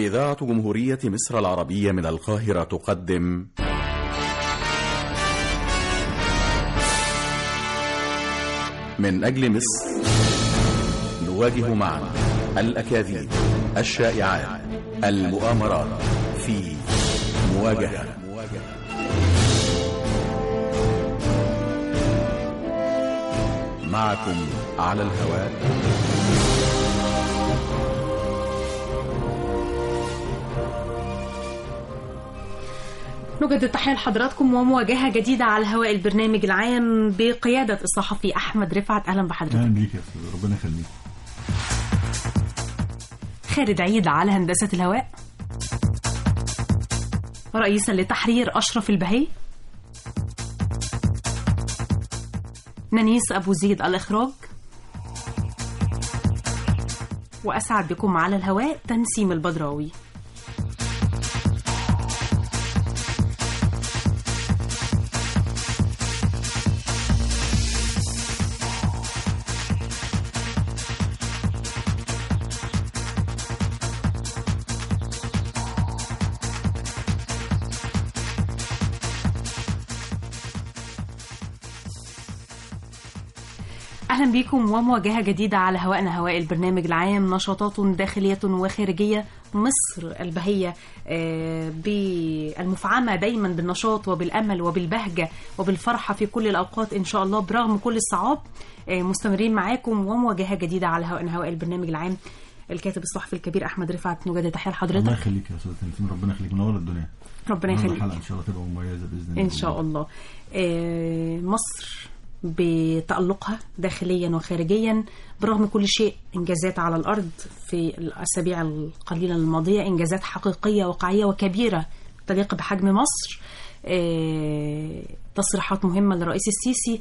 إذاعة جمهورية مصر العربية من القاهرة تقدم من أجل مصر نواجه معا الأكاذيب الشائعات المؤامرات في مواجهة معكم على الهواء نجدد تحية لحضراتكم ومواجهة جديدة على هواء البرنامج العام بقيادة الصحفي أحمد رفعت أهلا بحضرتك اهلا بيك يا استاذ ربنا يخليك خالد عيد على هندسة الهواء رئيسا لتحرير أشرف البهي نانيس أبو زيد الإخراج وأسعد بكم على الهواء تنسيم البدراوي أهلا بكم ومواجهة جديدة على هوائنا هواء البرنامج العام نشاطات داخلية وخارجية مصر البهية آه، بالمفعمة دايما بالنشاط وبالأمل وبالبهجة وبالفرحة في كل الأوقات إن شاء الله برغم كل الصعاب آه، مستمرين معاكم ومواجهة جديدة على هوائنا هواء البرنامج العام الكاتب الصحفي الكبير أحمد رفعت نجدد تحية الله لحضرتك يخليك يا استاذ تنسيم ربنا يخليك منور الدنيا ربنا النهاردة يخليك الحلقه ان شاء الله تبقى مميزه باذن الله إن شاء الله آه، مصر بتألقها داخليا وخارجيا برغم كل شيء إنجازات على الأرض في الأسابيع القليلة الماضية إنجازات حقيقية واقعية وكبيرة تليق بحجم مصر آه، تصريحات مهمة للرئيس السيسي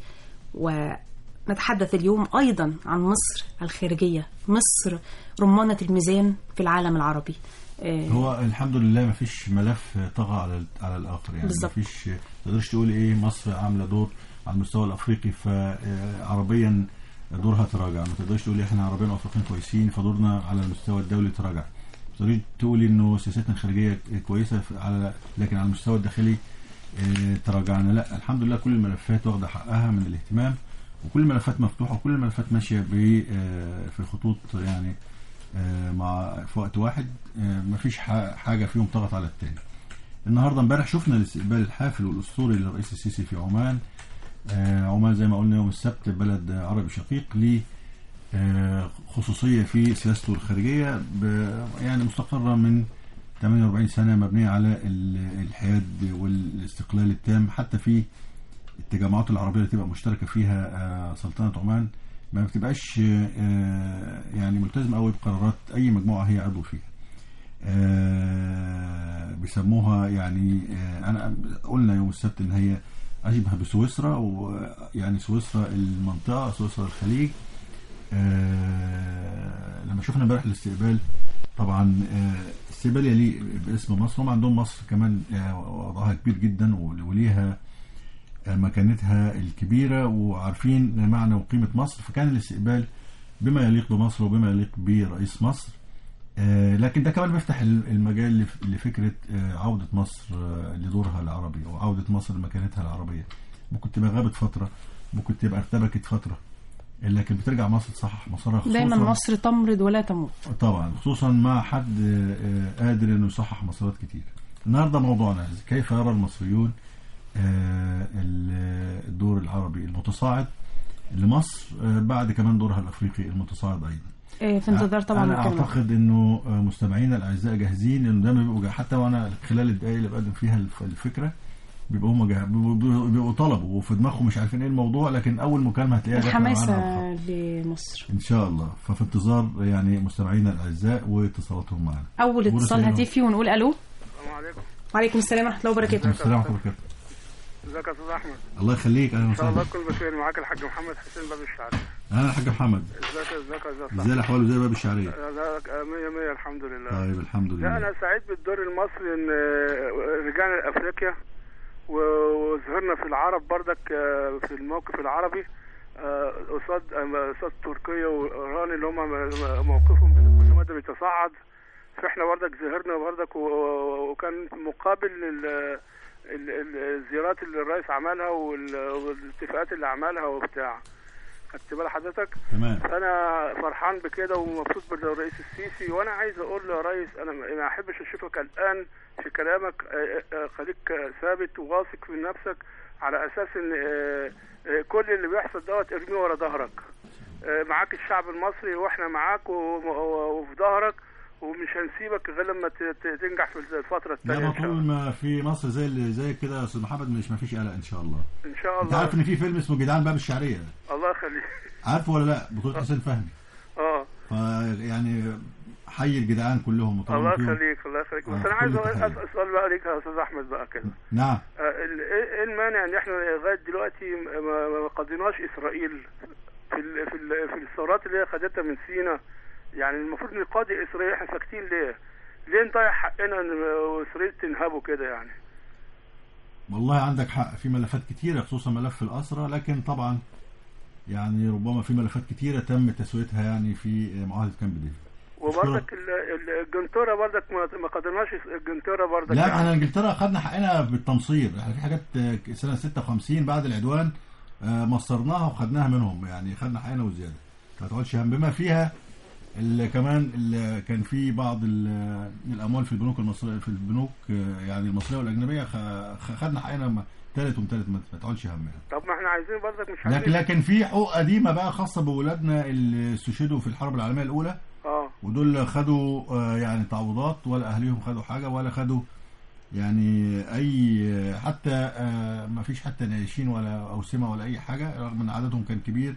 ونتحدث اليوم أيضا عن مصر الخارجية مصر رمانة الميزان في العالم العربي آه، هو الحمد لله ما فيش ملف طغى على على الاخر يعني ما بالظبط. فيش ما تقدرش تقول ايه مصر عامله دور على المستوى الافريقي فعربيا دورها تراجع ما تقدرش تقول احنا عربيا وافريقيا كويسين فدورنا على المستوى الدولي تراجع ما تقدرش تقولي انه سياستنا الخارجيه كويسه في- على لكن على المستوى الداخلي آه، تراجعنا لا الحمد لله كل الملفات واخده حقها من الاهتمام وكل الملفات مفتوحه وكل الملفات ماشيه ب آه، في خطوط يعني آه، مع في وقت واحد آه، مفيش ح- حاجه فيهم طغت على التاني النهارده امبارح شفنا الاستقبال الحافل والاسطوري للرئيس السيسي في عمان آه، عمان زي ما قلنا يوم السبت بلد عربي شقيق ليه آه، خصوصيه في سياسته الخارجيه ب- يعني مستقره من 48 سنه مبنيه على ال- الحياد والاستقلال التام حتى في التجمعات العربيه اللي تبقى مشتركه فيها آه، سلطنه عمان ما بتبقاش آه، يعني ملتزمه قوي بقرارات اي مجموعه هي عضو فيها. آه، بيسموها يعني آه، انا قلنا يوم السبت ان هي اشبه بسويسرا ويعني سويسرا المنطقه سويسرا الخليج آه، لما شفنا امبارح الاستقبال طبعا آه، استقبال يليق باسم مصر هم عندهم مصر كمان آه، وضعها كبير جدا وليها آه، مكانتها الكبيره وعارفين معنى وقيمه مصر فكان الاستقبال بما يليق بمصر وبما يليق برئيس مصر آه، لكن ده كمان بيفتح ال- المجال لف- لفكره آه، عوده مصر آه، لدورها العربي وعوده مصر لمكانتها العربيه ممكن تبقى غابت فتره ممكن تبقى ارتبكت فتره لكن بترجع مصر تصحح مسارها خصوصا دايما مصر تمرض ولا تموت طبعا خصوصا مع حد آه، آه، قادر انه يصحح مسارات كتير النهارده موضوعنا كيف يرى المصريون آه، ال- الدور العربي المتصاعد لمصر آه، بعد كمان دورها الافريقي المتصاعد ايضا آه، في انتظار طبعا انا الكلمة. اعتقد انه آه، مستمعينا الاعزاء جاهزين انه دايما بيبقوا جا- حتى وانا خلال الدقائق اللي بقدم فيها الف- الفكره بيبقوا هم جا- بيبقوا- بيبقوا بيبقوا طلبوا وفي دماغهم مش عارفين ايه الموضوع لكن اول مكالمه هتلاقيها جات معانا على الخط. الحماسة لمصر ان شاء الله ففي انتظار يعني مستمعينا الاعزاء واتصالاتهم معنا أول قولوا اتصال سلام. هاتفي ونقول ألو السلام عليكم وعليكم السلام ورحمة الله وبركاته السلام ورحمه الله وبركاته ازيك يا استاذ احمد الله يخليك اهلا ان شاء الله وسهلا تكون بخير معاك الحاج محمد حسين باب الشعري اهلا الحاج محمد ازيك ازيك يا استاذ ازاي الاحوال وزي باب الشعريه ازيك 100 100 الحمد لله طيب الحمد لا لله انا سعيد بالدور المصري ان آه، رجعنا لافريقيا و- وظهرنا في العرب بردك آه، في الموقف العربي آه، قصاد آه، قصاد تركيا وايران اللي هم موقفهم متمادى بيتصاعد فاحنا برضك زهرنا برضك و- و- وكان مقابل ال- ال- ال- الزيارات اللي الرئيس عملها وال- والاتفاقات اللي عملها وبتاع خدت بال حضرتك تمام فانا فرحان بكده ومبسوط بالرئيس السيسي وانا عايز اقول له يا ريس انا ما احبش اشوفك الان في كلامك آه، آه، خليك آه، ثابت وواثق في نفسك على اساس ان آه، آه، كل اللي بيحصل دوت ارميه ورا ظهرك آه، معاك الشعب المصري واحنا معاك و- و- وفي ظهرك ومش هنسيبك غير لما ت- ت- تنجح في الفتره لا الثانيه ما ان شاء طول الله ما في مصر زي اللي زي كده يا استاذ محمد مش ما فيش قلق ان شاء الله ان شاء انت عارف الله ان في فيلم اسمه جدعان باب الشعريه الله يخليك عارفه ولا لا بطولة حسين فهمي اه فيعني حي الجدعان كلهم وطالما الله فيهم- يخليك الله يخليك بس آه، انا عايز كل أقول- تحية. اسال سؤال بقى ليك يا استاذ احمد بقى كده نعم آه، ال- ايه إيه المانع ان احنا لغايه دلوقتي ما- ما ما قضيناش اسرائيل في ال في ال في الثورات اللي هي خدتها من سينا يعني المفروض نقاضي اسرائيل احنا ساكتين ليه؟ ليه نضيع حقنا ان اسرائيل تنهبه كده يعني؟ والله عندك حق في ملفات كتيرة خصوصا ملف الأسرة لكن طبعا يعني ربما في ملفات كتيرة تم تسويتها يعني في معاهدة كامب ديفيد وبرضك ال- ال- الجنتوره برضك ما ما قضيناش الجنتوره برضك لا احنا انجلترا خدنا حقنا بالتمصير احنا في حاجات آه، سنة 56 بعد العدوان آه، مصرناها وخدناها منهم يعني خدنا حقنا وزيادة ما تقعدش هم بما فيها اللي كمان اللي كان في بعض ال- الاموال في البنوك المصريه في البنوك آه، يعني المصريه والاجنبيه خ- خ- خدنا حقنا ثالث وثالث ما ما تقعدش هم يعني. طب ما احنا عايزين برضك مش لكن عايزين لكن في حقوق قديمه بقى خاصه بولادنا اللي استشهدوا في الحرب العالميه الاولى اه ودول خدوا آه، يعني تعويضات ولا اهليهم خدوا حاجه ولا خدوا يعني اي حتى آه، ما فيش حتى نياشين ولا اوسمه ولا اي حاجه رغم ان عددهم كان كبير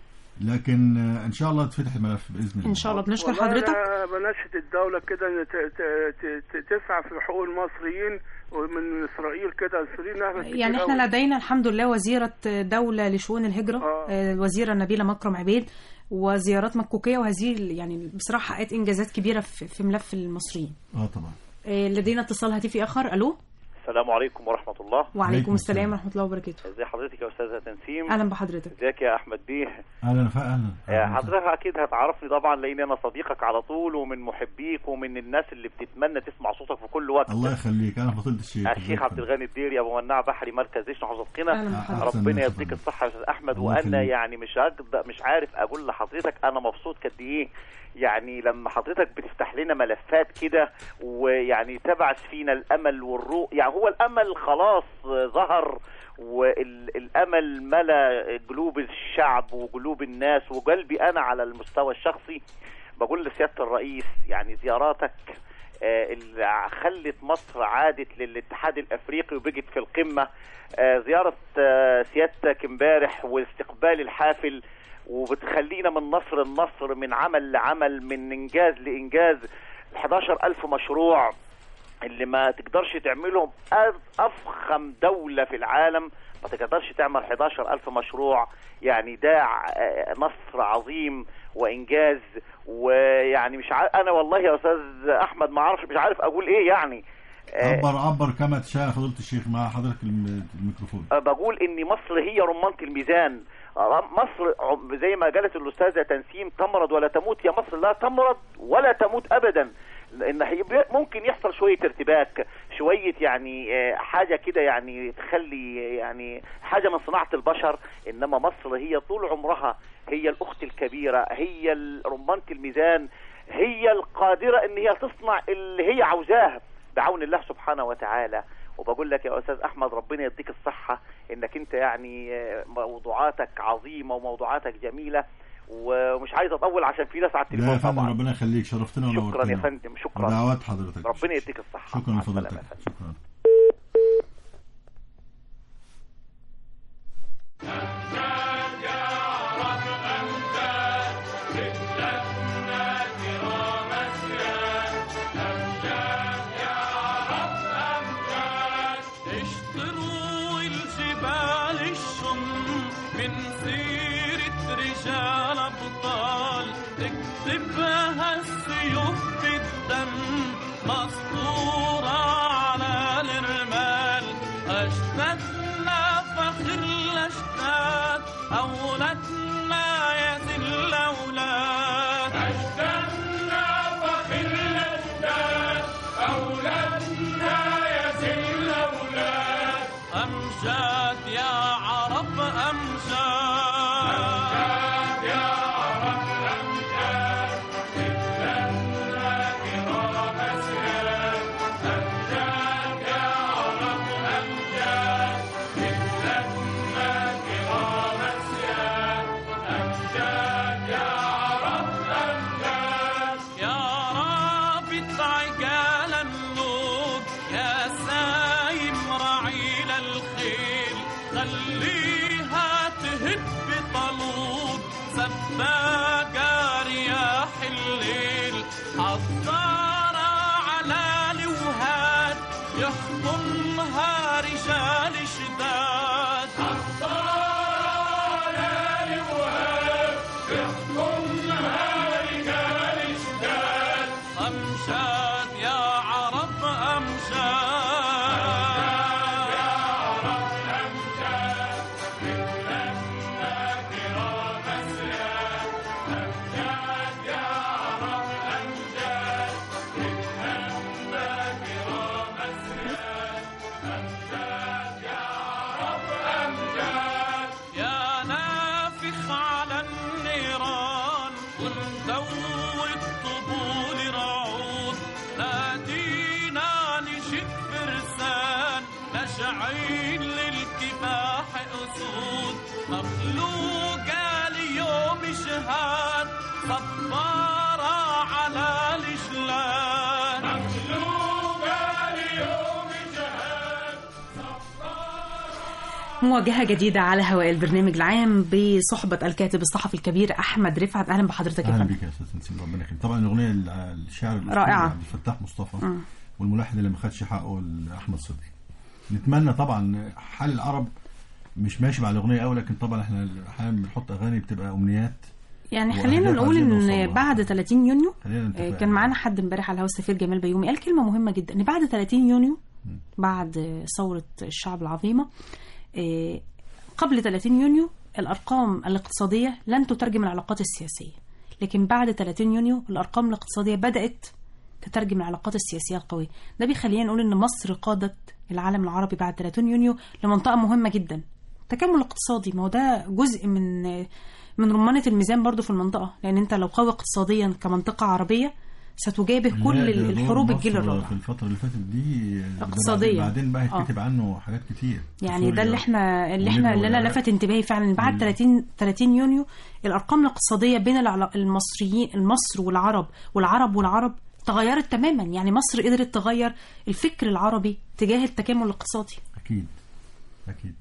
لكن آه، ان شاء الله تفتح الملف باذن الله ان شاء الله بنشكر والله حضرتك أنا بناشد الدولة كده إن ت- ت- ت- ت- تسعى في حقوق المصريين ومن إسرائيل كده إسرائيل نهبت كتير يعني احنا أوي. لدينا الحمد لله وزيرة دولة لشؤون الهجرة آه. آه، الوزيرة نبيلة مكرم عبيد وزيارات مكوكية وهذه ال- يعني بصراحة حققت إنجازات كبيرة في في ملف المصريين اه طبعا آه، لدينا اتصال هاتفي آخر ألو السلام عليكم ورحمة الله عليكم وعليكم السلام السلام. ورحمة الله وبركاته ازي حضرتك يا أستاذة تنسيم أهلا بحضرتك ازيك يا أحمد بيه اهلا اهلا آه، أهلاً. حضرتك أكيد هتعرفني طبعا لأن أنا صديقك على طول ومن محبيك ومن الناس اللي بتتمنى تسمع صوتك في كل وقت الله يخليك انا فضيله الشيخ الشيخ عبد الغني الديري أبو مناع بحري مركز دشنا حفظ قنا أهلا بحضرتك أحسن ربنا ناس يديك طبعاً. الصحة يا أستاذ أحمد الله وأنا يخليك. يعني مش هقدر مش عارف أقول لحضرتك أنا مبسوط قد إيه يعني لما حضرتك بتفتح لنا ملفات كده ويعني تبعث فينا الأمل والروح يعني هو الأمل خلاص آه، ظهر والأمل ملا قلوب الشعب وقلوب الناس وقلبي أنا على المستوى الشخصي بقول لسيادة الرئيس يعني زياراتك آه، اللي خلت مصر عادت للاتحاد الافريقي وبقت في القمه آه، زياره آه، سيادتك امبارح واستقبال الحافل وبتخلينا من نصر لنصر من عمل لعمل من انجاز لانجاز 11000 مشروع اللي ما تقدرش تعملهم أف- افخم دولة في العالم ما تقدرش تعمل 11000 مشروع يعني ده ع- نصر عظيم وانجاز ويعني مش عارف انا والله يا استاذ احمد ما اعرفش مش عارف اقول ايه يعني آه، عبر عبر كما تشاء فضيله الشيخ مع حضرتك الم- الميكروفون أه بقول ان مصر هي رمانة الميزان أه مصر عم- زي ما قالت الاستاذه تنسيم تمرض ولا تموت يا مصر لا تمرض ولا تموت ابدا لان هي بي- ممكن يحصل شويه ارتباك شويه يعني آه، حاجه كده يعني تخلي يعني حاجه من صناعه البشر انما مصر هي طول عمرها هي الاخت الكبيره هي ال- رمانة الميزان هي القادره ان هي تصنع اللي هي عاوزاه بعون الله سبحانه وتعالى وبقول لك يا استاذ احمد ربنا يديك الصحه انك انت يعني آه، موضوعاتك عظيمه وموضوعاتك جميله ومش عايز اطول عشان في ناس على لا يا التليفون فندم طبعا ربنا يخليك شرفتنا ونورتنا شكرا يا فندم شكرا ودعوات حضرتك ربنا يديك الصحه شكرا مع لفضيلتك السلامة يا فندم. شكرا اشطروا الجبال الشم من سيرة رجال أبطال تكتبها السيوف بالدم مسطورة على الرمال أجدادنا فخر الأجداد أولادنا يزل الأولاد أجدادنا فخر الأجداد يحكمها رجال شداد أمجاد يا عرب أمجاد يا نافخ على النيران وندوي الطبول رعود نادينا نجيب فرسان نشعين للكفاح أسود مخلوقة ليوم جهاد صبارة على الجلال مخلوقة ليوم جهاد مواجهة جديدة على هواء البرنامج العام بصحبة الكاتب الصحفي الكبير أحمد رفعت أهلا بحضرتك يا اهلا فندم بك يا استاذ نسيم ربنا يخليك طبعا الاغنيه ال- الشاعر الأسطوري رائعة. عبد الفتاح مصطفى والملحن اللي ما خدش حقه احمد صدقي نتمنى طبعا حال العرب مش ماشي مع الاغنيه قوي لكن طبعا احنا احيانا بنحط اغاني بتبقى امنيات يعني وأهداف خلينا نقول عايزين نوصل ان لها. بعد 30 يونيو خلينا نتفق آه، كان معانا حد امبارح على الهواء السفير جمال بيومي قال كلمه مهمه جدا ان بعد 30 يونيو بعد ثوره الشعب العظيمه آه، قبل 30 يونيو الارقام الاقتصاديه لن تترجم العلاقات السياسيه لكن بعد 30 يونيو الارقام الاقتصاديه بدات تترجم العلاقات السياسيه القويه ده بيخلينا نقول ان مصر قادت العالم العربي بعد 30 يونيو لمنطقه مهمه جدا تكامل اقتصادي ما هو ده جزء من من رمانه الميزان برضو في المنطقه لان انت لو قوي اقتصاديا كمنطقه عربيه ستجابه كل لا، ده دور الحروب الجيل مصر الرابع في الفتره اللي فاتت دي ده اقتصادية. بعدين بقى آه. هيتكتب عنه حاجات كتير يعني سوريا ده اللي احنا اللي وليبيا احنا اللي انا والعراق. لفت انتباهي فعلا إن بعد 30 30 يونيو الارقام الاقتصاديه بين العلا- المصريين مصر والعرب والعرب والعرب تغيرت تماما يعني مصر قدرت تغير الفكر العربي تجاه التكامل الاقتصادي اكيد اكيد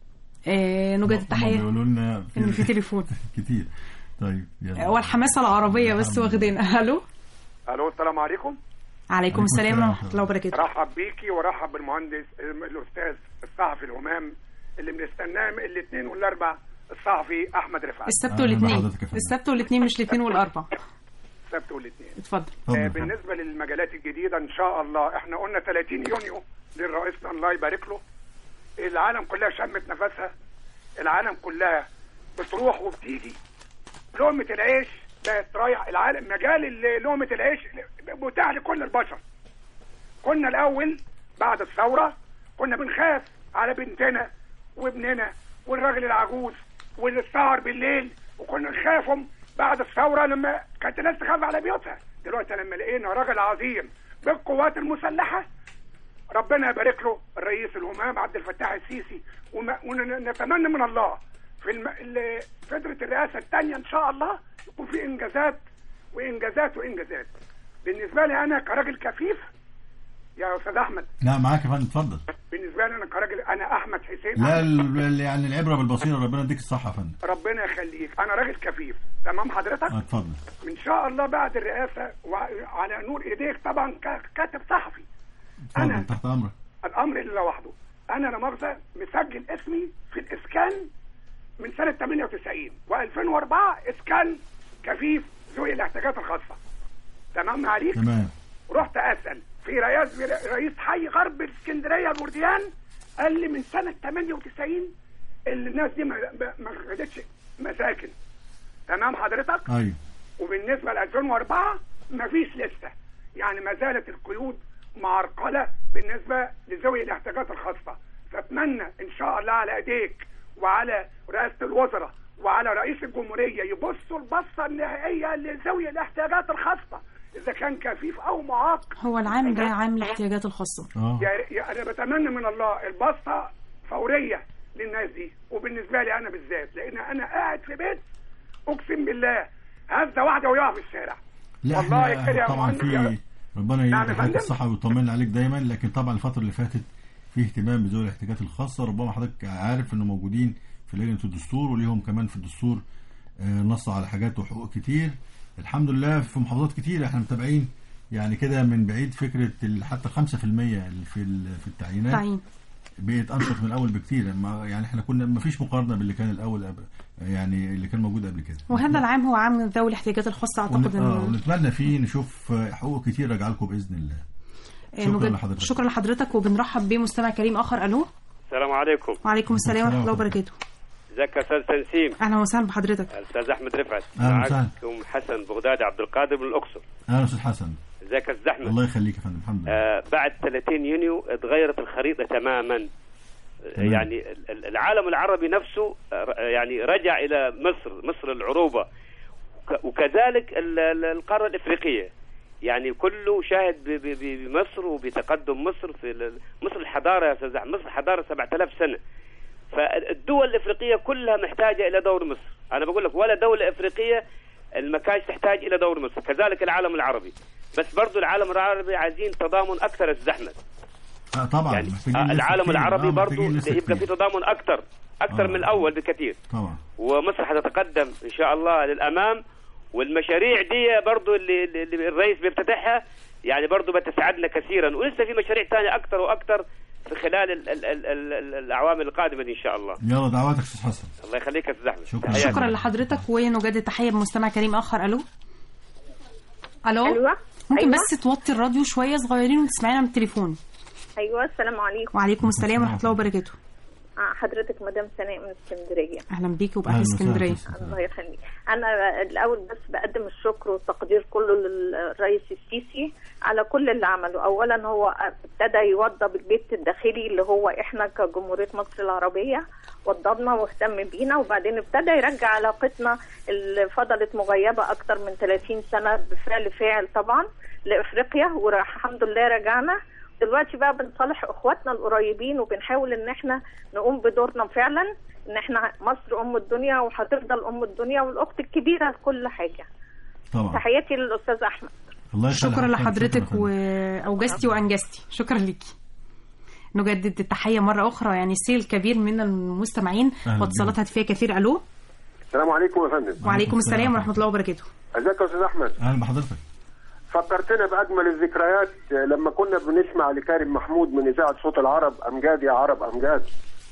آه نوجد هما التحيه بيقولوا لنا ان في تليفون كتير طيب يلا والحماسه العربيه بس الحمد واخدينها الو الو السلام عليكم عليكم السلام السلام. ورحمه الله وبركاته رحب بيكي ورحب بالمهندس الاستاذ الصحفي الهمام اللي بنستناه من الاثنين والاربع الصحفي احمد رفعت السبت أهلا والاثنين بحضرتك يا فندم. السبت والاثنين مش الاثنين والاربع السبت والاثنين اتفضل اتفضل آه يا فندم. بالنسبه للمجالات الجديده ان شاء الله احنا قلنا 30 يونيو للرئيسنا الله يبارك له العالم كلها شمت نفسها العالم كلها بتروح وبتيجي لقمه العيش بقت رايح العالم مجال ال- لقمه العيش متاح لكل البشر كنا الاول بعد الثوره كنا بنخاف على بنتنا وابننا والراجل العجوز واللي السهر بالليل وكنا نخافهم بعد الثوره لما كانت الناس تخاف على بيوتها دلوقتي لما لقينا راجل عظيم بالقوات المسلحه ربنا يبارك له الرئيس الهمام عبد الفتاح السيسي وما- ونتمنى من الله في الم... ال- فترة الرئاسة الثانية إن شاء الله يكون في إنجازات وإنجازات وإنجازات بالنسبة لي أنا كراجل كفيف يا أستاذ أحمد لا معاك يا فندم اتفضل بالنسبة لي أنا كراجل أنا أحمد حسين لا ال- ال- يعني العبره بالبصيره ربنا يديك الصحه يا فندم ربنا يخليك أنا راجل كفيف تمام حضرتك آه، اتفضل إن شاء الله بعد الرئاسة وعلى نور إيديك طبعا ك- كاتب صحفي اتفضل أنا تحت امرك الامر الا وحده انا لا مؤاخذه مسجل اسمي في الاسكان من سنه 98 و2004 اسكان كفيف ذوي الاحتياجات الخاصه تمام عليك تمام رحت اسال في رئيس رئيس حي غرب الاسكندريه الورديان قال لي من سنه 98 الناس دي ما ما خدتش مساكن تمام حضرتك ايوه وبالنسبه ل 2004 مفيش لسه يعني ما زالت القيود معرقله بالنسبه لذوي الاحتياجات الخاصه فاتمنى ان شاء الله على ايديك وعلى رئاسه الوزراء وعلى رئيس الجمهوريه يبصوا البصه النهائيه لذوي الاحتياجات الخاصه اذا كان كفيف او معاق هو العام ده عام الاحتياجات الخاصه اه يا يا- انا بتمنى من الله البصه فوريه للناس دي وبالنسبه لي انا بالذات لان انا قاعد في بيت اقسم بالله هزه واحده ويقع في الشارع لا والله كده احنا يا طبعا مهندس في يا- ربنا نعم يا يديك فندم. الصحه ويطمنا عليك دايما لكن طبعا الفتره اللي فاتت في اهتمام بذوي الاحتياجات الخاصه ربما حضرتك عارف انه موجودين في لجنه الدستور وليهم كمان في الدستور آه، نص على حاجات وحقوق كتير الحمد لله في محافظات كتير احنا متابعين يعني كده من بعيد فكره ال- حتى 5% اللي في ال- في التعيينات تعيين بقت انشط من الاول بكتير ما يعني احنا كنا ما فيش مقارنه باللي كان الاول قبل يعني اللي كان موجود قبل كده وهذا العام هو عام ذوي الاحتياجات الخاصه اعتقد ون- آه، ان ونتمنى فيه نشوف آه، حقوق كتير راجعه لكم باذن الله آه، شكراً نوجد- لحضرتك. شكرا لحضرتك وبنرحب بمستمع كريم اخر الو السلام عليكم وعليكم السلام ورحمه الله وبركاته ازيك يا استاذ تنسيم اهلا وسهلا بحضرتك الاستاذ احمد رفعت أهلا وسهلا. معكم حسن بغدادي عبد القادر من الاقصر اهلا استاذ حسن ازيك يا استاذ احمد الله يخليك يا فندم الحمد لله آه بعد 30 يونيو اتغيرت الخريطه تماما آه، تمام. يعني ال- ال- العالم العربي نفسه آه، يعني رجع الى مصر مصر العروبه وك- وكذلك ال- ال- القاره الافريقيه يعني كله شاهد ب- ب- ب- بمصر وبتقدم مصر في ال- مصر الحضاره يا استاذ أحمد، مصر حضاره 7000 سنه فالدول الافريقيه كلها محتاجه الى دور مصر انا بقول لك ولا دوله افريقيه المكاش تحتاج الى دور مصر كذلك العالم العربي بس برضو العالم العربي عايزين تضامن اكثر يا استاذ احمد آه طبعا يعني محتاجين آه، لسه العالم كتير. العربي آه، برضو محتاجين لسه يبقى في كتير. تضامن اكثر اكثر آه. من الاول بكثير طبعا ومصر حتتقدم ان شاء الله للامام والمشاريع دي برضو اللي, اللي الرئيس بيفتتحها يعني برضو بتسعدنا كثيرا ولسه في مشاريع ثانيه اكثر واكثر في خلال ال ال ال ال ال الاعوام القادمه دي ان شاء الله يلا دعواتك استاذ حسن الله يخليك يا استاذ احمد شكراً. تحياتي. شكرا لحضرتك ونجدد تحيه بمستمع كريم اخر الو الو ايوه ممكن أيوة. بس توطي الراديو شويه صغيرين وتسمعينا من التليفون ايوه السلام عليكم وعليكم السلام ورحمه الله وبركاته آه، حضرتك مدام سناء من اسكندريه اهلا بيكي وباهل أهلا وسهلا اسكندريه في اسكندرية. الله يخليك انا الاول بس بقدم الشكر والتقدير كله للرئيس السيسي على كل اللي عمله اولا هو ابتدى يوضب البيت الداخلي اللي هو احنا كجمهوريه مصر العربيه وضبنا واهتم بينا وبعدين ابتدى يرجع علاقتنا اللي فضلت مغيبه اكتر من 30 سنه بفعل فاعل طبعا لافريقيا والحمد لله رجعنا دلوقتي بقى بنصالح اخواتنا القريبين وبنحاول ان احنا نقوم بدورنا فعلا ان احنا مصر ام الدنيا وهتفضل ام الدنيا والاخت الكبيره لكل حاجه طبعا تحياتي للاستاذ احمد الله يخليك شكرا يا لحضرتك فندم. واوجزتي وانجزتي شكرا ليكي نجدد التحيه مره اخرى يعني سيل كبير من المستمعين أهلا واتصالات بيك. هاتفيه كثير الو السلام عليكم يا فندم وعليكم السلام. السلام ورحمه الله وبركاته ازيك يا استاذ احمد اهلا بحضرتك فكرتنا باجمل الذكريات لما كنا بنسمع لكريم محمود من اذاعه صوت العرب امجاد يا عرب امجاد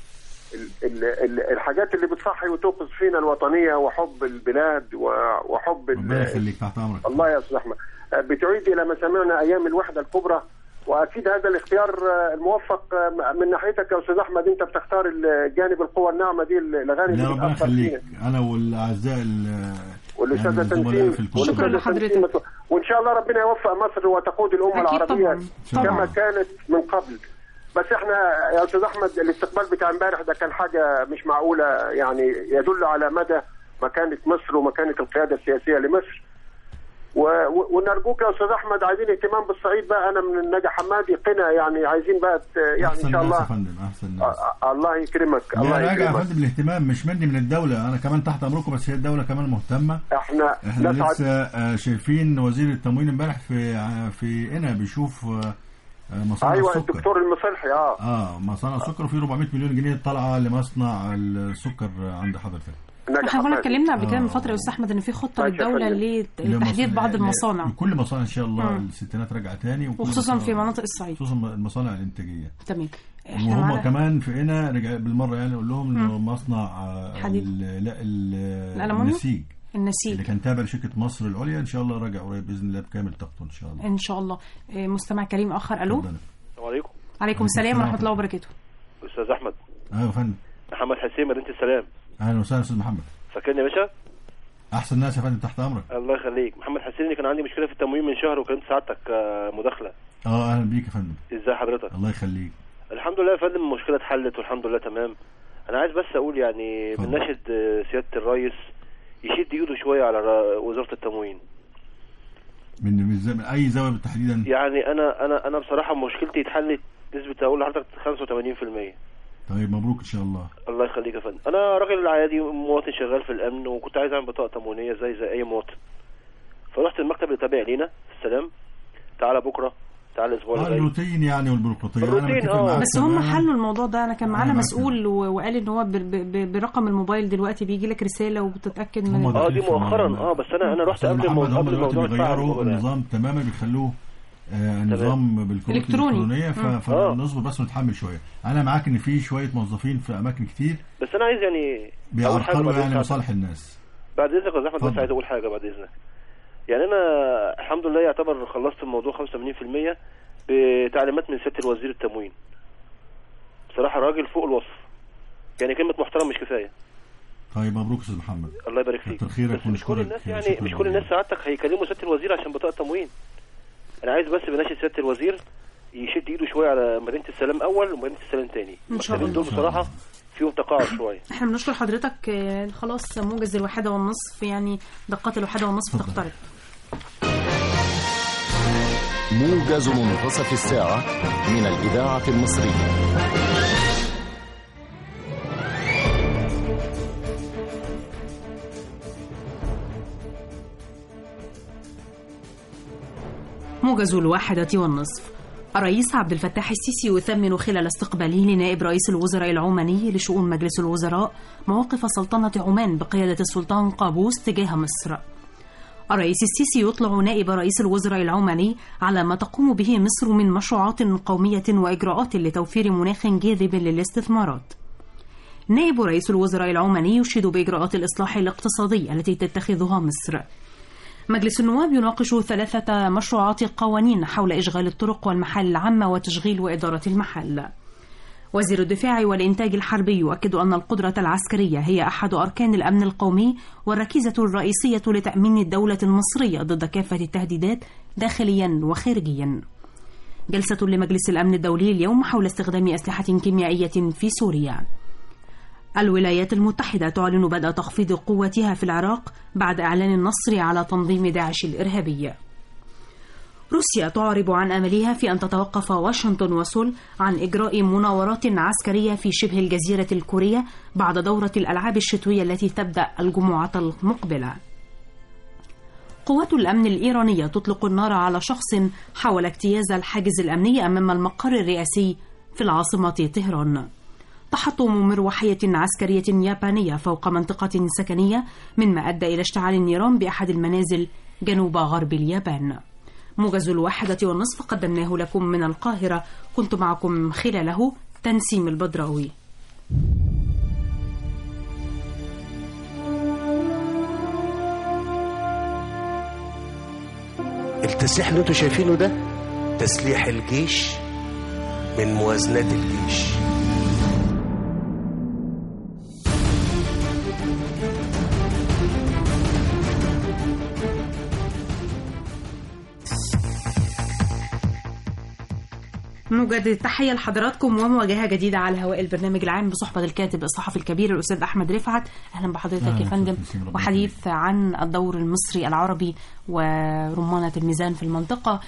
ال ال ال الحاجات اللي بتصحي وتوقظ فينا الوطنيه وحب البلاد و- وحب ال- ربنا يخليك تحت امرك الله يا استاذ احمد بتعيد الى مسامعنا ايام الوحده الكبرى واكيد هذا الاختيار الموفق من ناحيتك يا استاذ احمد انت بتختار الجانب القوى الناعمه دي الاغاني لا اللي ربنا بتأثر يخليك فينا. انا والاعزاء ال- والاستاذه يعني الزملاء تنسيم في الكل شكراً والأستاذة لحضرتك. تنسيم. وان شاء الله ربنا يوفق مصر وتقود الامه أكيد العربيه طبعاً. كما طبعاً. كانت من قبل بس احنا يا استاذ احمد الاستقبال بتاع امبارح ده كان حاجه مش معقوله يعني يدل على مدى مكانه مصر ومكانه القياده السياسيه لمصر و... و... ونرجوك يا استاذ احمد عايزين اهتمام بالصعيد بقى انا من النجا حمادي قنا يعني عايزين بقى ت- يعني احسن ان شاء ناس يا الله فندم احسن ناس أ- أ- الله يكرمك لا الله راجع يا يكرمك فندم الاهتمام مش مني من الدوله انا كمان تحت امركم بس هي الدوله كمان مهتمه احنا احنا نسعد لسه آه، شايفين وزير التموين امبارح في آه، في قنا بيشوف آه، آه، مصانع ايوه السكر الدكتور المصلحي اه اه مصانع السكر وفي 400 مليون جنيه طالعه لمصنع السكر عند حضرتك نجا احنا كنا حمادي. اتكلمنا قبل كده من آه. فتره يا استاذ احمد ان في خطه ماشي يا للدوله فندم. لتحديد بعض لمصانع- المصانع كل مصانع ان شاء الله مم. الستينات راجعه تاني وكل وخصوصا مصانع- في مناطق الصعيد خصوصا المصانع الانتاجيه تمام احنا وهم معانا كمان في هنا رجع بالمره يعني اقول لهم انه مصنع آه، حديد. ال- لا ال- الألمنيوم؟ النسيج اللي النسيج كان تابع لشركه مصر العليا ان شاء الله راجع قريب باذن الله بكامل طاقته ان شاء الله ان شاء الله آه، مستمع كريم اخر الو اتفضل. السلام عليكم عليكم السلام ورحمه الله وبركاته استاذ احمد ايوه يا فندم محمد حسين مدينه السلام اهلا وسهلا استاذ محمد فاكرني يا باشا احسن ناس يا فندم تحت امرك الله يخليك محمد حسين اللي كان عندي مشكله في التموين من شهر وكلمت سعادتك آه، مداخله اه اهلا بيك يا فندم ازاي حضرتك الله يخليك الحمد لله يا فندم المشكله اتحلت والحمد لله تمام انا عايز بس اقول يعني اتفضل. بناشد آه، سياده الرئيس يشد ايده شويه على را- وزاره التموين من من, زي- من اي زاويه تحديدا يعني انا انا انا بصراحه مشكلتي اتحلت نسبه اقول لحضرتك 85% طيب مبروك ان شاء الله الله يخليك يا فندم انا راجل عادي مواطن شغال في الامن وكنت عايز اعمل بطاقه تموينيه زي زي اي مواطن فرحت المكتب اللي تابع لينا في السلام تعالى بكره تعالى الاسبوع اه اللي جاي الروتين يعني والبيروقراطيه الروتين، انا متفق آه. معاك بس هم تماماً. حلوا الموضوع ده انا كان معانا أنا معاك. مسؤول و- وقال ان هو ب- ب- ب- برقم الموبايل دلوقتي بيجي لك رساله وبتتاكد هم من اه داخلين دي في مؤخرا الموضوع. اه بس انا انا رحت أستاذ قبل محمد الموضوع هم قبل دلوقتي الموضوع اتفعل بيغيروا الموضوع ده. النظام تماما بيخلوه آه، نظام بالكروت إلكتروني. الالكترونيه ف- مم. فنصبر بس ونتحمل شويه انا معاك ان في شويه موظفين في اماكن كتير بس انا عايز يعني أول حاجة بيعرقلوا بعد يعني إذنك- مصالح الناس بعد اذنك يا أستاذ احمد بس اتفضل. عايز اقول حاجه بعد اذنك يعني انا الحمد لله يعتبر خلصت الموضوع 85% بتعليمات من سياده الوزير التموين بصراحه راجل فوق الوصف يعني كلمه محترم مش كفايه طيب مبروك يا استاذ محمد الله يبارك فيك كتر خيرك بس مش كل ونشكرك الناس شكراً يعني مش كل الناس سعادتك هيكلموا سياده الوزير عشان بطاقه تموين انا عايز بس بناشد سياده الوزير يشد ايده شويه على مدينه السلام اول ومدينه السلام تاني إن شاء المكتبين دول الله. بصراحه فيهم تقاعد شويه احنا بنشكر حضرتك آه، خلاص موجز الواحدة والنصف يعني دقات الواحدة والنصف اتفضل. تقترب موجز منتصف الساعة من الإذاعة المصرية موجز الواحدة والنصف الرئيس عبد الفتاح السيسي يثمن خلال استقباله لنائب رئيس الوزراء العماني لشؤون مجلس الوزراء مواقف سلطنة عمان بقيادة السلطان قابوس تجاه مصر الرئيس السيسي يطلع نائب رئيس الوزراء العماني على ما تقوم به مصر من مشروعات قومية وإجراءات لتوفير مناخ جاذب للاستثمارات نائب رئيس الوزراء العماني يشيد بإجراءات الإصلاح الاقتصادي التي تتخذها مصر مجلس النواب يناقش ثلاثة مشروعات قوانين حول إشغال الطرق والمحال العامة وتشغيل وإدارة المحل. وزير الدفاع والإنتاج الحربي يؤكد أن القدرة العسكرية هي أحد أركان الأمن القومي والركيزة الرئيسية لتأمين الدولة المصرية ضد كافة التهديدات داخليا وخارجيا. جلسة لمجلس الأمن الدولي اليوم حول استخدام أسلحة كيميائية في سوريا. الولايات المتحدة تعلن بدء تخفيض قوتها في العراق بعد إعلان النصر على تنظيم داعش الإرهابي. روسيا تعرب عن أملها في أن تتوقف واشنطن وسول عن إجراء مناورات عسكرية في شبه الجزيرة الكورية بعد دورة الألعاب الشتوية التي تبدأ الجمعة المقبلة. قوات الأمن الإيرانية تطلق النار على شخص حاول اجتياز الحاجز الأمني أمام المقر الرئاسي في العاصمة طهران. تحطم مروحية عسكرية يابانية فوق منطقة سكنية مما أدى إلى اشتعال النيران بأحد المنازل جنوب غرب اليابان موجز الواحدة والنصف قدمناه لكم من القاهرة كنت معكم خلاله تنسيم البدراوي التسليح اللي انتوا شايفينه ده تسليح الجيش من موازنات الجيش مجدد تحية لحضراتكم ومواجهة جديدة على هواء البرنامج العام بصحبة الكاتب الصحفي الكبير الأستاذ أحمد رفعت أهلا بحضرتك أهلا يا فندم وسهلا، نسيم، ربنا وحديث عن الدور المصري العربي ورمانة الميزان في المنطقة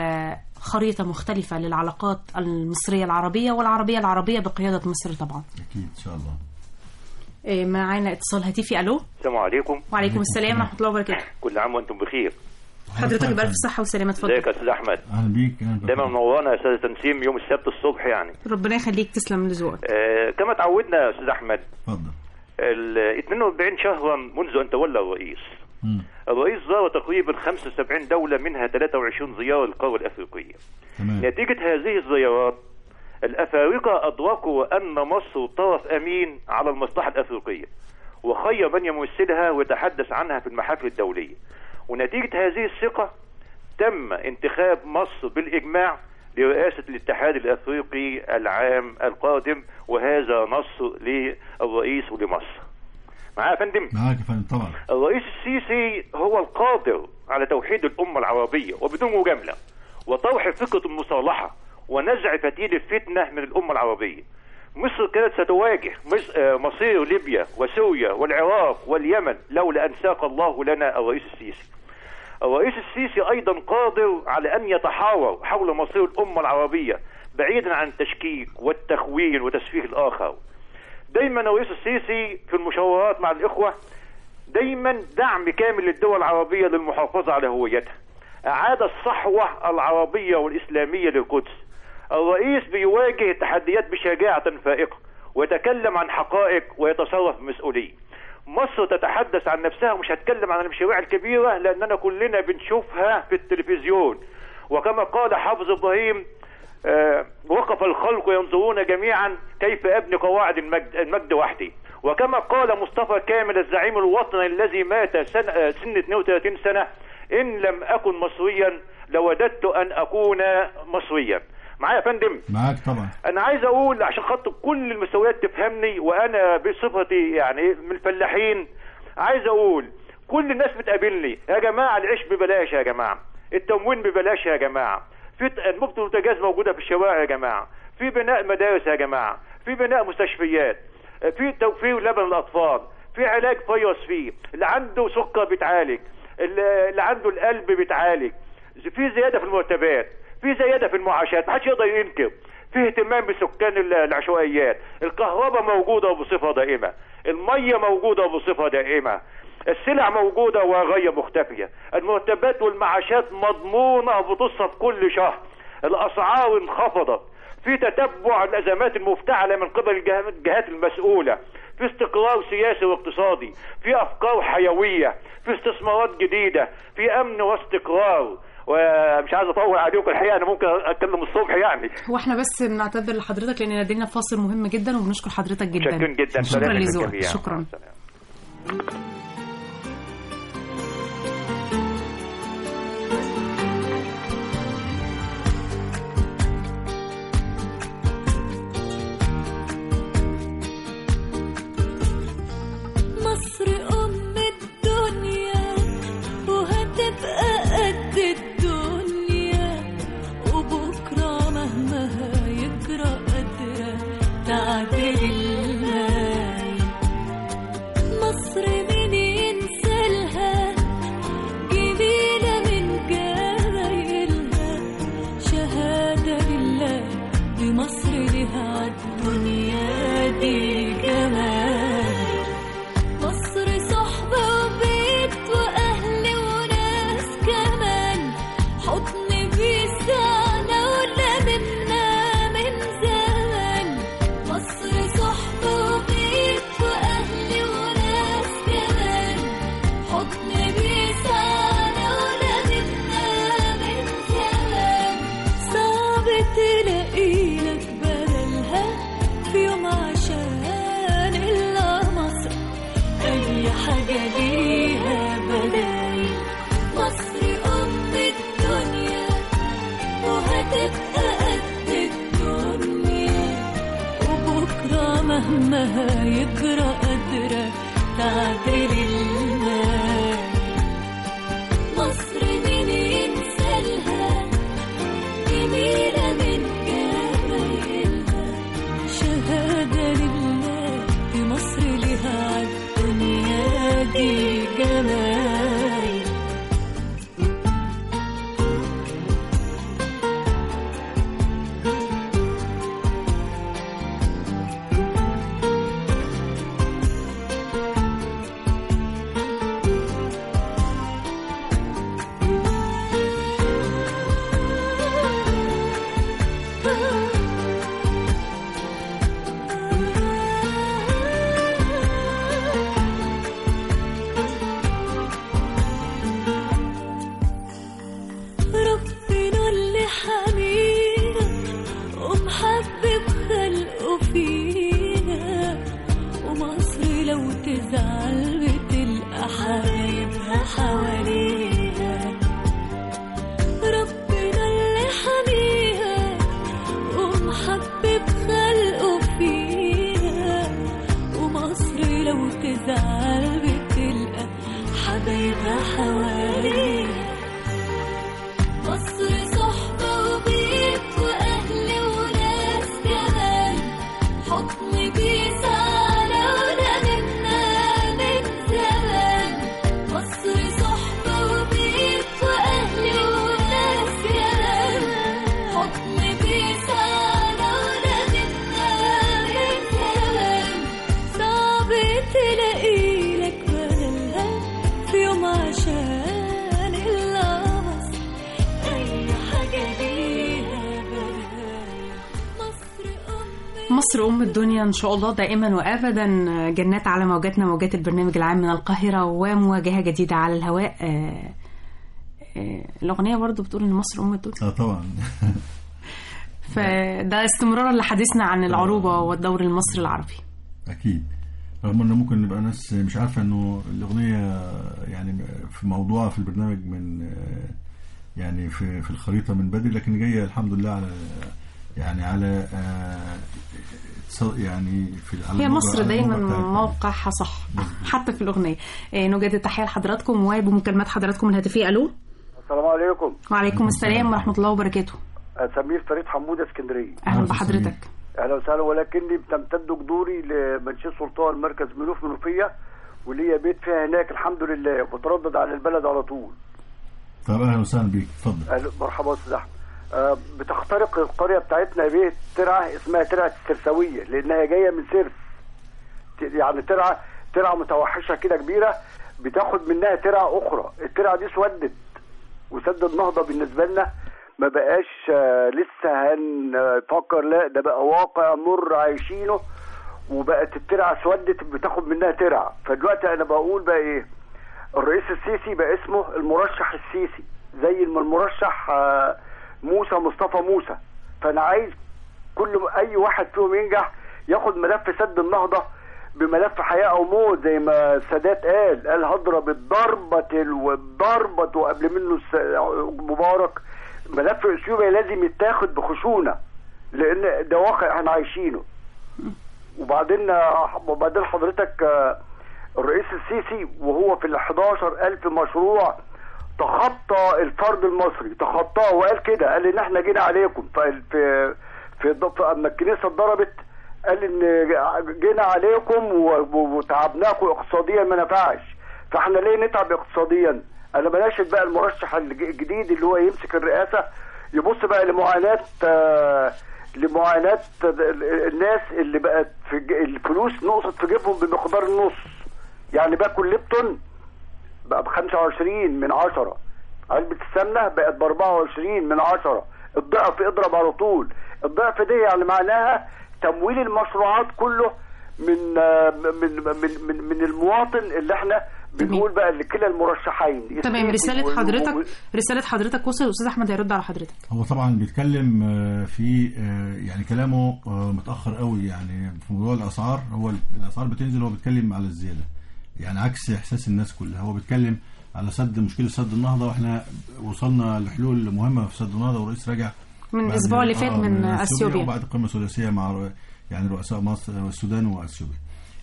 وخريطة مختلفة للعلاقات المصرية العربية والعربية العربية بقيادة مصر طبعا اكيد ان شاء الله إيه، معانا اتصال هاتفي ألو السلام عليكم وعليكم السلام ورحمة الله وبركاته كل عام وانتم بخير حضرتك بألف صحة وسلامة ازيك اتفضل يا استاذ احمد اهلا بيك اهلا بك. دايما منورنا يا استاذ تنسيم يوم السبت الصبح يعني ربنا يخليك تسلم لذوقك آه كما تعودنا يا استاذ احمد اتفضل ال 42 شهرا منذ ان تولى الرئيس مم. الرئيس زار تقريبا 75 دولة منها 23 زيارة للقارة الأفريقية تمام نتيجة هذه الزيارات الأفارقة أدركوا أن مصر طرف أمين على المصلحة الأفريقية وخير من يمثلها ويتحدث عنها في المحافل الدولية ونتيجة هذه الثقة تم انتخاب مصر بالإجماع لرئاسة الاتحاد الأفريقي العام القادم وهذا نصر للرئيس ولمصر معايا يا فندم معاك يا فندم طبعا الرئيس السيسي هو القادر على توحيد الأمة العربية وبدون مجاملة وطرح فكرة المصالحة ونزع فتيل الفتنة من الأمة العربية مصر كانت ستواجه مص- آه، مصير ليبيا وسوريا والعراق واليمن لولا أن ساق الله لنا الرئيس السيسي الرئيس السيسي أيضا قادر على أن يتحاور حول مصير الأمة العربية بعيدا عن التشكيك والتخوين وتسفيه الآخر دايما الرئيس السيسي في المشاورات مع الإخوة دايما دعم كامل للدول العربية للمحافظة على هويتها أعاد الصحوة العربية والإسلامية للقدس الرئيس بيواجه تحديات بشجاعة فائقة ويتكلم عن حقائق ويتصرف بمسؤولية مصر تتحدث عن نفسها ومش هتكلم عن المشاريع الكبيرة لأننا كلنا بنشوفها في التلفزيون وكما قال حافظ ابراهيم آه، وقف الخلق ينظرون جميعا كيف ابني قواعد المجد, المجد وحدي وكما قال مصطفى كامل الزعيم الوطني الذي مات سنة, آه، سن 32 سنة إن لم أكن مصريا لوددت أن أكون مصريا معايا يا فندم معاك طبعا انا عايز اقول عشان خاطر كل المستويات تفهمني وانا بصفتي يعني من الفلاحين عايز اقول كل الناس بتقابلني يا جماعه العيش ببلاش يا جماعه التموين ببلاش يا جماعه في ت- انبوبه البوتاجاز موجوده في الشوارع يا جماعه في بناء مدارس يا جماعه في بناء مستشفيات في توفير لبن الاطفال في علاج فيروس فيه اللي عنده سكر بيتعالج اللي اللي عنده القلب بيتعالج في زياده في المرتبات في زياده في المعاشات محدش يقدر ينكر في اهتمام بسكان ال- العشوائيات الكهرباء موجوده وبصفه دائمه الميه موجوده وبصفه دائمه السلع موجوده وغير مختفيه المرتبات والمعاشات مضمونه بتصف كل شهر الاسعار انخفضت في تتبع الازمات المفتعله من قبل الجه- الجهات المسؤوله في استقرار سياسي واقتصادي في افكار حيويه في استثمارات جديده في امن واستقرار ومش عايز اطول عليكم الحقيقه انا ممكن اتكلم الصبح يعني واحنا بس بنعتذر لحضرتك لان نادينا فاصل مهم جدا وبنشكر حضرتك جدا شكرا جدا شكرا سلام لذوقك للجميع. شكرا مصر أم الدنيا وهتبقى قد الدنيا وبكرة مهما هيجرى قادرة تعدل الماي مصر مين ينسالها جميلة من جمايلها شهادة لله بمصر لها عالدنيا دي جمال مصر صحبة وبيت وأهل وناس كمان حضن بيسعنا ولا منا من زمان مصر صحبة وبيت وأهل وناس كمان حضن بيسعنا ولا منا من زمان صعب تلاقي لك بدلها في يوم عشان إلا مصر أي حاجة ليها بدايل مصر أم الدنيا وهتبقى قد الدنيا وبكرة مهما هيجرى قادرة تعدل الماي مصر مين ينسالها جميلة من جمايلها شهادة لله في مصر لها عالدنيا دي جمال ربنا اللي حمينا ومحبب خلقه فينا ومصر لو تزعل بتلقى حبايبها حواليها ربنا اللي حميها ومحبب خلقه فينا ومصر لو تزعل بتلقى حبايبها حواليها مصر صحبة وبيت وأهل وناس كمان حضن بيسعنا ولا منا من زمان مصر صحبة وبيت وأهل وناس كمان حضن بيسعنا ولا منا من زمان صعب تلاقي لك بدلها في يوم عشان إلا مصر أي حاجة ليها بدل مصر أم مصر أم الدنيا إن شاء الله دائما وأبدا جنات على موجاتنا موجات البرنامج العام من القاهرة ومواجهة جديدة على الهواء آه، آه، الاغنيه برضو بتقول ان مصر ام الدنيا اه طبعا فده استمرارا لحديثنا عن العروبه والدور المصري العربي اكيد رغم انه ممكن نبقى ناس مش عارفه انه الاغنيه يعني في موضوعها في البرنامج من يعني في في الخريطه من بدري لكن جايه الحمد لله على يعني على آه، اتصال- يعني في على هي الموجة- مصر على دايما الموجة بتاعتنا. موقعها صح حتى في الاغنيه آه، نجدد تحيه لحضراتكم وبمكالمات حضراتكم الهاتفيه الو السلام عليكم وعليكم السلام ورحمه الله وبركاته سمير فريد حمودة اسكندرية اهلا بحضرتك اهلا وسهلا ولكني بتمتد جذوري لمنشيه سلطان مركز منوف منوفية وليا بيت فيها هناك الحمد لله بتردد على البلد على طول طب اهلا وسهلا بيك اتفضل أهلا- مرحبا استاذ احمد آه، بتخترق القريه بتاعتنا بيت ترعه اسمها ترعه السرسويه لانها جايه من سرس ت- يعني ترعه ترعه متوحشه كده كبيره بتاخد منها ترعه اخرى الترعه دي اسودت وسد النهضه بالنسبه لنا ما بقاش آه، لسه هنفكر لا ده بقى واقع مر عايشينه وبقت الترعه اسودت بتاخد منها ترعه فدلوقتي انا بقول بقى ايه الرئيس السيسي بقى اسمه المرشح السيسي زي ما المرشح آه، موسى مصطفى موسى فانا عايز كل اي واحد فيهم ينجح ياخد ملف سد النهضه بملف حياه او موت زي ما السادات قال قال هضرب الضربه والضربه وقبل منه الس- مبارك ملف اثيوبيا لازم يتاخد بخشونه لان ده واقع احنا عايشينه وبعدين وبعدين حضرتك آه، الرئيس السيسي وهو في ال 11000 مشروع تخطى الفرد المصري تخطاه وقال كده قال ان احنا جينا عليكم في في في في- اما الكنيسه اتضربت قال ان جينا عليكم و- و- وتعبناكم اقتصاديا ما نفعش فاحنا ليه نتعب اقتصاديا انا بناشد بقى المرشح الج- الجديد اللي هو يمسك الرئاسه يبص بقى لمعاناه آه، لمعاناه ال- الناس اللي بقت في ج- الفلوس نقصت في جيبهم بمقدار النص يعني باكل ليبتون بقى ب 25 من 10 علبة السمنة بقت ب 24 من 10 الضعف اضرب على طول الضعف دي يعني معناها تمويل المشروعات كله من آه، من من من, من المواطن اللي احنا بنقول بقى لكلا المرشحين تمام رساله وال- حضرتك وال- رساله حضرتك وصل الاستاذ احمد هيرد على حضرتك هو طبعا بيتكلم آه، في آه، يعني كلامه آه، متاخر قوي يعني في موضوع الاسعار هو الاسعار بتنزل هو بيتكلم على الزياده يعني عكس احساس الناس كلها هو بيتكلم على سد مشكله سد النهضه واحنا وصلنا لحلول مهمه في سد النهضه والرئيس راجع من بعد- الأسبوع اللي فات آه، من أثيوبيا. وبعد قمه ثلاثيه مع ر- يعني رؤساء مصر والسودان واثيوبيا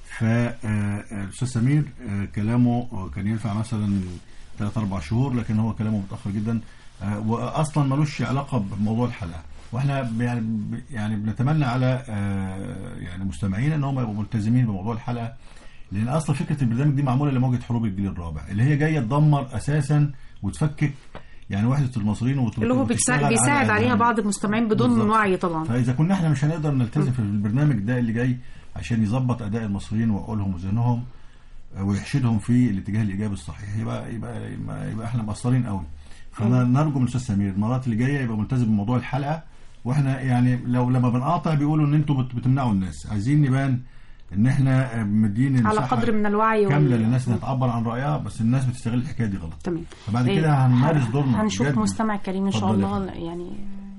فالاستاذ سمير آه، كلامه آه، كان ينفع مثلا ثلاث اربع شهور لكن هو كلامه متاخر جدا آه، واصلا ملوش علاقه بموضوع الحلقه واحنا ب- يعني ب- يعني بنتمنى على آه، يعني مستمعينا ان هم يبقوا ملتزمين بموضوع الحلقه لان اصلا فكره البرنامج دي معموله لمواجهه حروب الجيل الرابع اللي هي جايه تدمر اساسا وتفكك يعني وحده المصريين وت- اللي هو وتشتغل بيساعد, على بيساعد عليها البرنامج. بعض المستمعين بدون بالظبط. وعي طبعا فاذا كنا احنا مش هنقدر نلتزم في البرنامج ده اللي جاي عشان يظبط اداء المصريين وعقولهم وذهنهم آه، ويحشدهم في الاتجاه الايجابي الصحيح يبقى يبقى يبقى, يبقى احنا مقصرين قوي فانا نرجو من الاستاذ سمير المرات اللي جايه يبقى ملتزم بموضوع الحلقه واحنا يعني لو لما بنقاطع بيقولوا ان انتوا بت- بتمنعوا الناس عايزين نبان ان احنا آه، مدين على مساحة قدر من الوعي وال- كامله للناس انها تعبر عن رايها بس الناس بتستغل الحكايه دي غلط تمام فبعد إيه، كده هنمارس دورنا هنشوف بجد. مستمع كريم ان شاء اتفضل يا الله يعني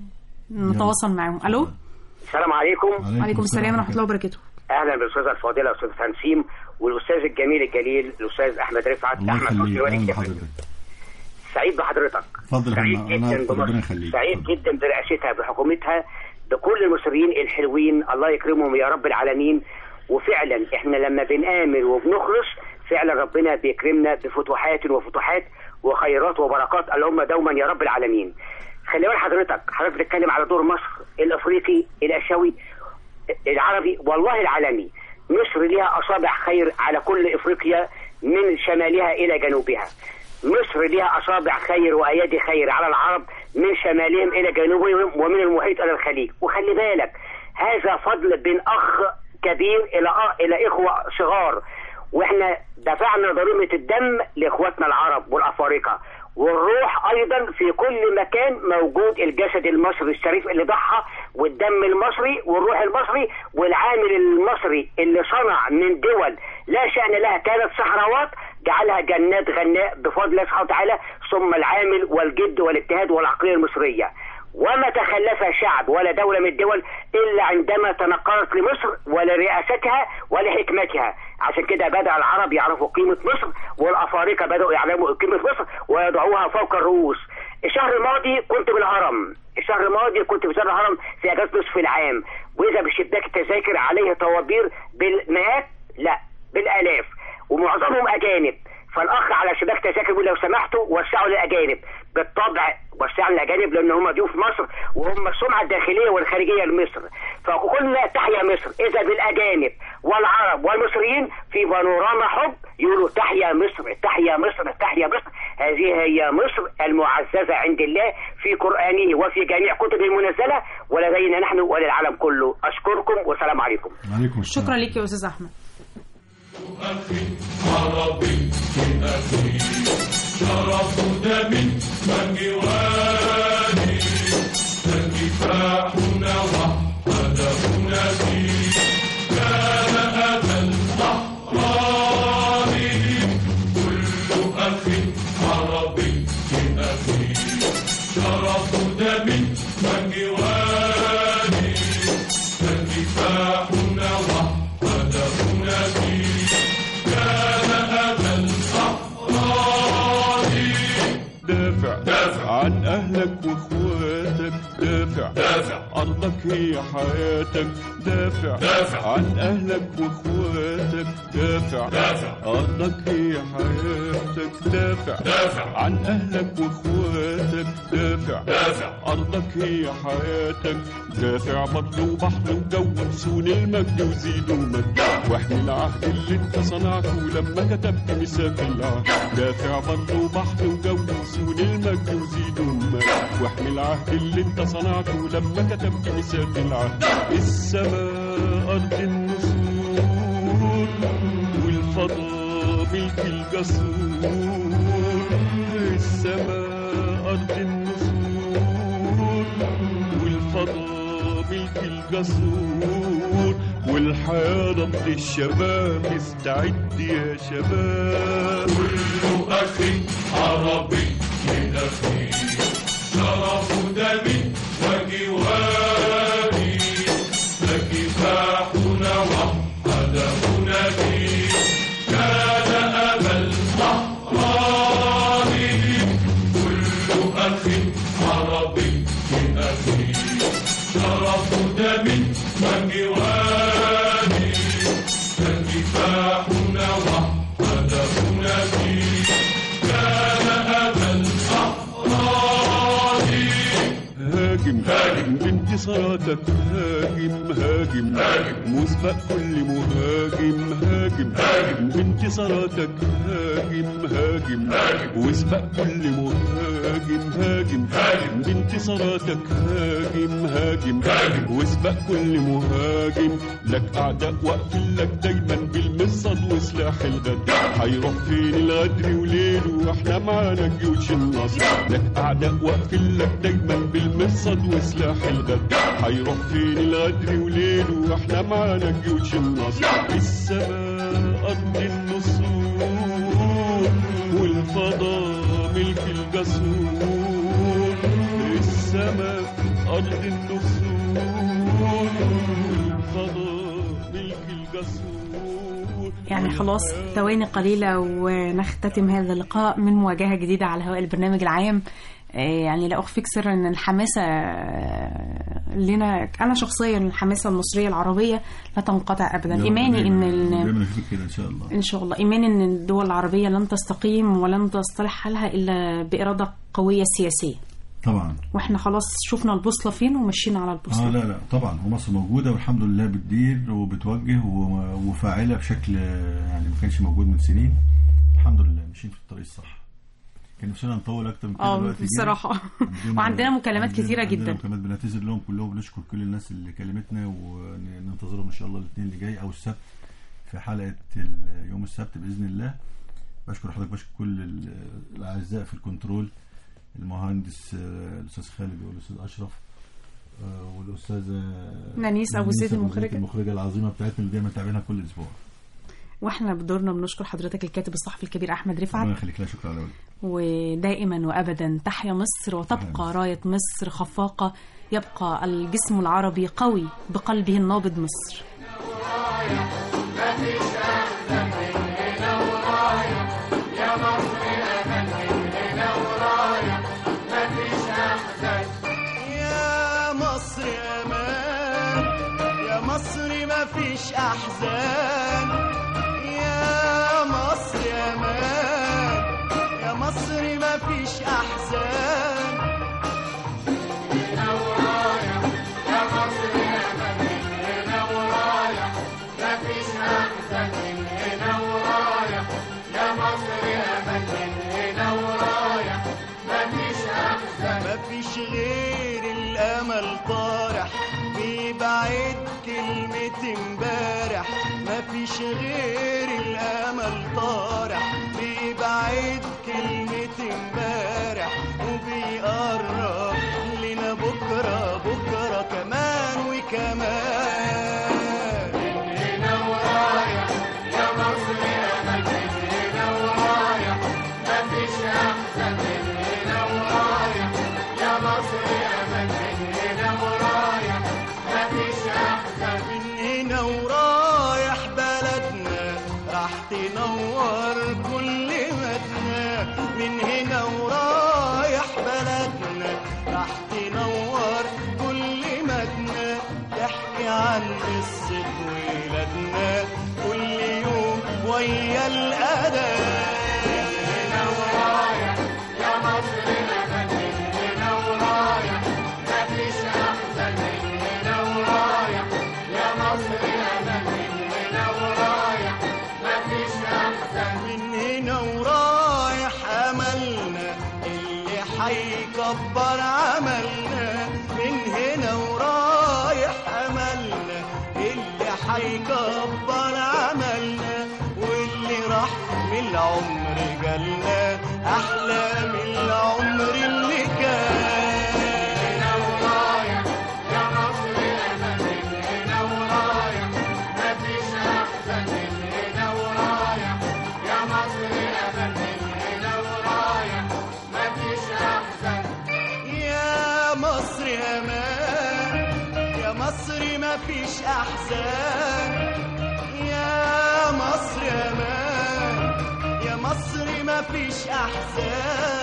نتواصل معاهم الو السلام عليكم وعليكم السلام ورحمه الله وبركاته اهلا بالاستاذه الفاضله استاذ تنسيم والاستاذ الجميل الجليل الاستاذ احمد رفعت الله احمد حسني يخليك ولي اهلا الكفر بحضرتك سعيد بحضرتك اتفضل يا سعيد فندم. انا جدا ربنا بمصر يخليك سعيد جدا برئاستها بحكومتها بكل المصريين الحلوين الله يكرمهم يا رب العالمين وفعلا احنا لما بنآمن وبنخلص فعلا ربنا بيكرمنا بفتوحات وفتوحات وخيرات وبركات اللهم دوما يا رب العالمين خلي بال حضرتك حضرتك بتتكلم على دور مصر الافريقي الاسيوي العربي والله العالمي مصر لها اصابع خير على كل افريقيا من شمالها الى جنوبها مصر لها اصابع خير وايادي خير على العرب من شمالهم الى جنوبهم ومن المحيط الى الخليج وخلي بالك هذا فضل بين اخ كبير الى أ- الى اخوه صغار واحنا دفعنا ضريبه الدم لاخواتنا العرب والافارقه والروح ايضا في كل مكان موجود الجسد المصري الشريف اللي ضحى والدم المصري والروح المصري والعامل المصري اللي صنع من دول لا شأن لها كانت صحراوات جعلها جنات غناء بفضل الله سبحانه وتعالى ثم العامل والجد والاجتهاد والعقليه المصريه وما تخلف شعب ولا دولة من الدول إلا عندما تنقلت لمصر ولرئاستها ولحكمتها عشان كده بدأ العرب يعرفوا قيمة مصر والأفارقة بدأوا يعلموا قيمة مصر ويضعوها فوق الرؤوس الشهر الماضي كنت بالهرم الشهر الماضي كنت في شهر الهرم في اجازه نصف العام واذا بشباك التذاكر عليه طوابير بالمئات لا بالالاف ومعظمهم اجانب فالاخ على شباك تذاكر بيقول لو سمحتوا وسعوا للاجانب بالطبع وسعوا للاجانب لان هم ضيوف مصر وهم السمعه الداخليه والخارجيه لمصر فقلنا تحيا مصر اذا بالاجانب والعرب والمصريين في بانوراما حب يقولوا تحيا مصر تحيا مصر تحيا مصر هذه هي مصر المعززه عند الله في قرانه وفي جميع كتبه المنزله ولدينا نحن وللعالم كله اشكركم والسلام عليكم عليكم السلام شكرا لك يا استاذ احمد عربي أخي شرف دم من جواني فكفاحنا وحدهنا فيه كان أبا الأحرار كل أخ عربي أخي شرف دم من جواني فكفاحنا وحدهنا فيه كان أبا الأحرار دافع دافع عن اهلك واخواتك دافع دافع ارضك هي حياتك دافع دافع عن اهلك واخواتك دافع دافع ارضك هي حياتك دافع دافع عن اهلك واخواتك دافع دافع ارضك هي حياتك دافع بر وبحر وجو سون المجد وزيد ومجد واحمي العهد اللي انت صنعته لما كتبت ميثاق العهد دافع بر وبحر وجو سون المجد وزيد ومجد واحمي العهد اللي انت صنعته لما كتبت ميثاق العهد السماء ارض النسور والفضاء ملك الجسور السماء ارض النسور والفضاء ملك الجسور والحياة ضد الشباب استعد يا شباب كل أخ عربي أخي شرف دمي وجواري فكفاحنا وحدهنا فيه كان أبا الأحرار كل أخ عربي أخي شرف دمي وجواري فكفاحنا وحدهنا فيه كان أبا الأحرار هاجم هاجم بانتصاراتك هاجم هاجم هاجم مسبق كل مهاجم هاجم هاجم بانتصاراتك هاجم هاجم هاجم واسبق كل مهاجم هاجم هاجم بانتصاراتك هاجم هاجم هاجم واسبق كل مهاجم لك اعداء واقفين لك دايما بالمرصد وسلاح الغد هيروح فين الغدر وليله واحنا معانا جيوش النصر لك اعداء واقفين لك دايما بالمرصد وسلاح الغد هيروح فين الغدر وليله واحنا معانا جيوش النصر السماء ارض النصور والفضاء ملك الجسور السماء ارض النصور والفضاء ملك الجسور يعني خلاص ثواني قليلة ونختتم هذا اللقاء من مواجهة جديدة على هواء البرنامج العام آه، يعني لا أخفيك سرا أن الحماسة آه، لنا أنا شخصيا الحماسة المصرية العربية لا تنقطع أبدا إيماني أن ال- دايما نشوفك كده ان شاء الله إن شاء الله إيماني أن الدول العربية لن تستقيم ولن تصطلح حالها إلا بإرادة قوية سياسية طبعا واحنا خلاص شفنا البوصلة فين ومشينا على البوصلة اه لا لا طبعا ومصر موجوده والحمد لله بتدير وبتوجه و- وفاعله بشكل يعني ما كانش موجود من سنين الحمد لله ماشيين في الطريق الصح كان نفسنا نطول اكتر من كده اه دلوقتي جدا. بصراحة عندنا- وعندنا مكالمات عندنا- كتيرة عندنا جدا مكالمات بنعتذر لهم كلهم بنشكر كل الناس اللي كلمتنا وننتظرهم ان شاء الله الاثنين اللي جاي او السبت في حلقه ال- يوم السبت باذن الله بشكر حضرتك بشكر كل ال- الاعزاء في الكنترول المهندس آه، الاستاذ خالد والاستاذ اشرف آه، والاستاذه نانيس أبو زيد زيد المخرجة. المخرجه العظيمه بتاعتنا اللي دايما تابعينها كل اسبوع واحنا بدورنا بنشكر حضرتك الكاتب الصحفي الكبير احمد رفعت ربنا يخليك لا شكرا على واجب. ودائما وابدا تحيا مصر وتبقى رايه مصر خفاقه يبقى الجسم العربي قوي بقلبه النابض مصر يا مصر امان يا مصر ما فيش احزان يا مصر امان يا مصر ما فيش احزان مفيش غير الامل طارح بيبعد كلمة امبارح مفيش غير الامل طارح بيبعد كلمة امبارح وبيقرب لنا بكرة بكرة كمان وكمان من هنا ورايح يا مصر امل من هنا ورايح مفيش احسن من هنا ورايح يا مصر امل من هنا ورايح مفيش احسن من هنا ورايح بلدنا راح تنور كل مدنا من هنا ورايح بلدنا راح تنور كل مدنا تحكي عن قصة ولادنا كل يوم ويا الأذان هنا ورايح يا مصر أمل من هنا ورايح مفيش أحسن من هنا ورايح يا مصر أمل من هنا ورايح مفيش أحسن من هنا ورايح أملنا اللي حيكبر عملنا من هنا ورايح أملنا اللي حيكبر عملنا واللي راح من العمر جالنا أحلى من العمر اللي كان هنا ورايح يا مصر أمل من هنا ورايح مفيش أحسن من هنا ورايح يا مصر أمل من هنا ورايح مفيش أحسن يا مصر أمان يا مصر مفيش أحزان يا مصر أمان يا مصر مفيش أحزان